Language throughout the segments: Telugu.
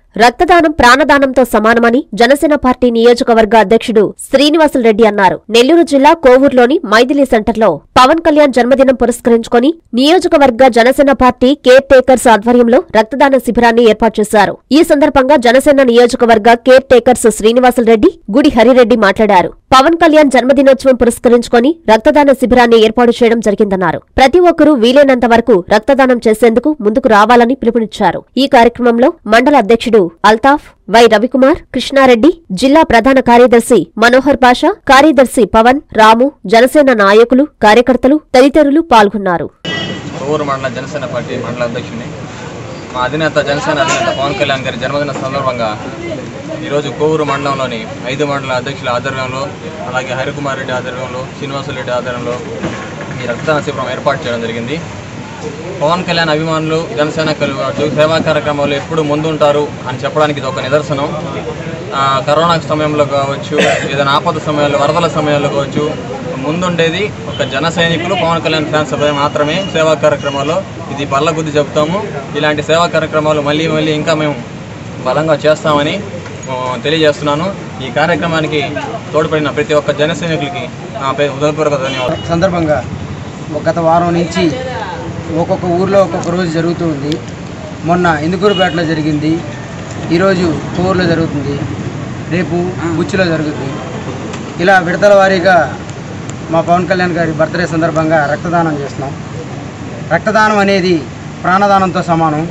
రక్తదానం ప్రాణదానంతో సమానమని జనసేన పార్టీ నియోజకవర్గ అధ్యక్షుడు శ్రీనివాసులరెడ్డి అన్నారు నెల్లూరు జిల్లా కోవూరులోని మైథిలి సెంటర్లో పవన్ కళ్యాణ్ జన్మదినం పురస్కరించుకొని నియోజకవర్గ జనసేన పార్టీ కేర్ టేకర్స్ ఆధ్వర్యంలో రక్తదాన శిబిరాన్ని ఏర్పాటు చేశారు ఈ సందర్భంగా జనసేన నియోజకవర్గ కేర్ టేకర్స్ శ్రీనివాసులరెడ్డి గుడి హరిరెడ్డి మాట్లాడారు పవన్ కళ్యాణ్ జన్మదినోత్సవం పురస్కరించుకొని రక్తదాన శిబిరాన్ని ఏర్పాటు చేయడం జరిగిందన్నారు ప్రతి ఒక్కరూ వీలైనంత వరకు రక్తదానం చేసేందుకు ముందుకు రావాలని పిలుపునిచ్చారు ఈ కార్యక్రమంలో మండల అధ్యక్షుడు అల్తాఫ్ వై రవికుమార్ కృష్ణారెడ్డి జిల్లా ప్రధాన కార్యదర్శి మనోహర్ పాషా కార్యదర్శి పవన్ రాము జనసేన నాయకులు కార్యకర్తలు తదితరులు పాల్గొన్నారు కొవ్వూరు మండల జనసేన పార్టీ మండల అధ్యక్షుని మా అధినేత జనసేన అధినేత పవన్ కళ్యాణ్ గారి జన్మదిన సందర్భంగా ఈరోజు కోవూరు మండలంలోని ఐదు మండల అధ్యక్షుల ఆధ్వర్యంలో అలాగే హరికుమార్ రెడ్డి ఆధ్వర్యంలో శ్రీనివాసులరెడ్డి ఆధ్వర్యంలో ఈ రక్తదాన శిబిరం ఏర్పాటు చేయడం జరిగింది పవన్ కళ్యాణ్ అభిమానులు జనసేన కావచ్చు సేవా కార్యక్రమాలు ఎప్పుడు ముందుంటారు అని చెప్పడానికి ఇది ఒక నిదర్శనం ఆ, కరోనా సమయంలో కావచ్చు ఏదైనా ఆపద సమయాల్లో వరదల సమయాల్లో కావచ్చు ముందుండేది ఒక జన సైనికులు పవన్ కళ్యాణ్ ఫ్యాన్స్ సభ్యులు మాత్రమే సేవా కార్యక్రమాల్లో ఇది బల్ల బుద్ధి చెప్తాము ఇలాంటి సేవా కార్యక్రమాలు మళ్ళీ మళ్ళీ ఇంకా మేము బలంగా చేస్తామని ఆ, తెలియజేస్తున్నాను ఈ కార్యక్రమానికి తోడ్పడిన ప్రతి ఒక్క జన సైనికులకి నా పేరు హృదయపూర్వక ధన్యవాదాలు సందర్భంగా ఒక గత వారం నుంచి ఒక్కొక్క ఊర్లో ఒక్కొక్క రోజు జరుగుతూ ఉంది మొన్న ఇందుకూరుపేటలో జరిగింది ఈరోజు కోవూరులో జరుగుతుంది రేపు బుచ్చిలో జరుగుతుంది ఇలా విడతల వారీగా మా పవన్ కళ్యాణ్ గారి బర్త్డే సందర్భంగా రక్తదానం చేస్తున్నాం రక్తదానం అనేది ప్రాణదానంతో సమానం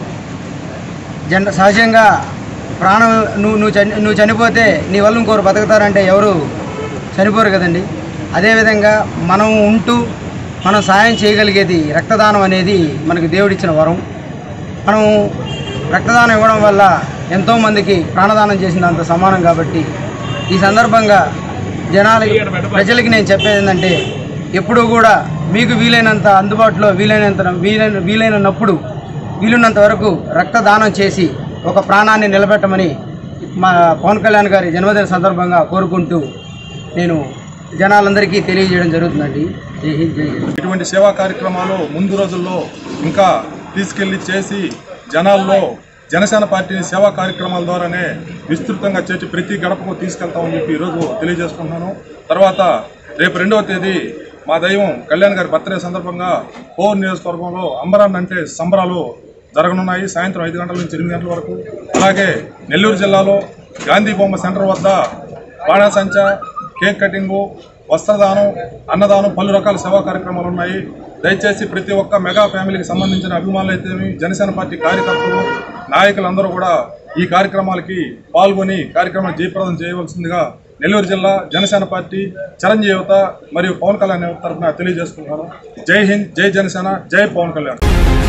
జన సహజంగా ప్రాణం నువ్వు నువ్వు చని నువ్వు చనిపోతే నీ వల్ల ఇంకోరు బతుకుతారంటే ఎవరు చనిపోరు కదండి అదేవిధంగా మనం ఉంటూ మనం సాయం చేయగలిగేది రక్తదానం అనేది మనకి దేవుడిచ్చిన వరం మనం రక్తదానం ఇవ్వడం వల్ల ఎంతోమందికి ప్రాణదానం చేసినంత సమానం కాబట్టి ఈ సందర్భంగా జనాలకి ప్రజలకి నేను చెప్పేది ఏంటంటే ఎప్పుడూ కూడా మీకు వీలైనంత అందుబాటులో వీలైనంత వీలైన వీలైనప్పుడు వీలున్నంత వరకు రక్తదానం చేసి ఒక ప్రాణాన్ని నిలబెట్టమని మా పవన్ కళ్యాణ్ గారి జన్మదిన సందర్భంగా కోరుకుంటూ నేను జనాలందరికీ తెలియజేయడం జరుగుతుందండి జై హింద్ జై హింద్ ఇటువంటి సేవా కార్యక్రమాలు ముందు రోజుల్లో ఇంకా తీసుకెళ్లి చేసి జనాల్లో జనసేన పార్టీని సేవా కార్యక్రమాల ద్వారానే విస్తృతంగా చేర్చి ప్రతి గడపకు తీసుకెళ్తామని చెప్పి ఈరోజు తెలియజేసుకుంటున్నాను తర్వాత రేపు రెండవ తేదీ మా దైవం కళ్యాణ్ గారి బర్త్డే సందర్భంగా కోవూరు నియోజకవర్గంలో అంబరాన్ అంటే సంబరాలు జరగనున్నాయి సాయంత్రం ఐదు గంటల నుంచి ఎనిమిది గంటల వరకు అలాగే నెల్లూరు జిల్లాలో గాంధీ బొమ్మ సెంటర్ వద్ద బాణాసంచ కేక్ కటింగు వస్త్రదానం అన్నదానం పలు రకాల సేవా కార్యక్రమాలు ఉన్నాయి దయచేసి ప్రతి ఒక్క మెగా ఫ్యామిలీకి సంబంధించిన అభిమానులు అయితేమి జనసేన పార్టీ కార్యకర్తలు నాయకులందరూ కూడా ఈ కార్యక్రమాలకి పాల్గొని కార్యక్రమం జయప్రదం చేయవలసిందిగా నెల్లూరు జిల్లా జనసేన పార్టీ చిరంజీవి యువత మరియు పవన్ కళ్యాణ్ యువత తరఫున తెలియజేసుకుంటున్నాను జై హింద్ జై జనసేన జై Pawan Kalyan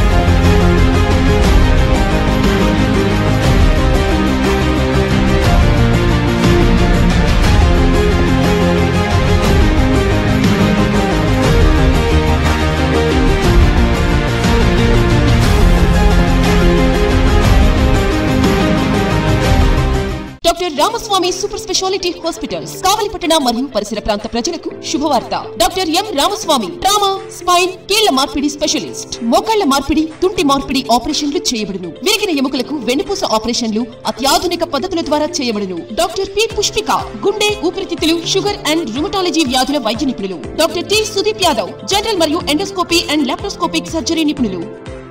doctor Ramaswamy super speciality hospitals కావలిపట్టణ మరియు పరిసర ప్రాంత ప్రజలకు శుభవార్త doctor M Ramaswamy trauma spine కీళ్ల మార్పిడి స్పెషలిస్ట్ మోకాళ్ల మార్పిడి తుంటి మార్పిడి ఆపరేషన్లు చేయబడును విరిగిన ఎముకలకు వెన్నుపూస ఆపరేషన్లు అత్యాధునిక పద్ధతుల ద్వారా చేయబడును డాక్టర్ పి పుష్పిక గుండె ఊపిరితిత్తులు షుగర్ అండ్ రుమటాలజీ వ్యాధుల వైద్య నిపుణులు doctor T Sudeep Yadav general మరియు ఎండోస్కోపీ అండ్ లాప్రోస్కోపిక్ సర్జరీ నిపుణులు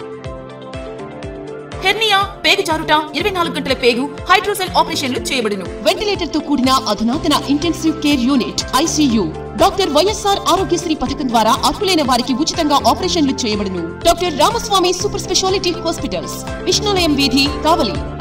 హెర్నియా పేగు జారుట ఇరవై నాలుగు గంటల పేగు హైడ్రోసెల్ ఆపరేషన్లు చేయబడును వెంటిలేటర్ తో కూడిన అధునాతన intensive care unit ICU doctor YSR Aarogyasri పథకం ద్వారా అర్హులైన వారికి ఉచితంగా ఆపరేషన్లు చేయబడును doctor Ramaswamy super speciality hospitals Vishnulayam వీధి కావలి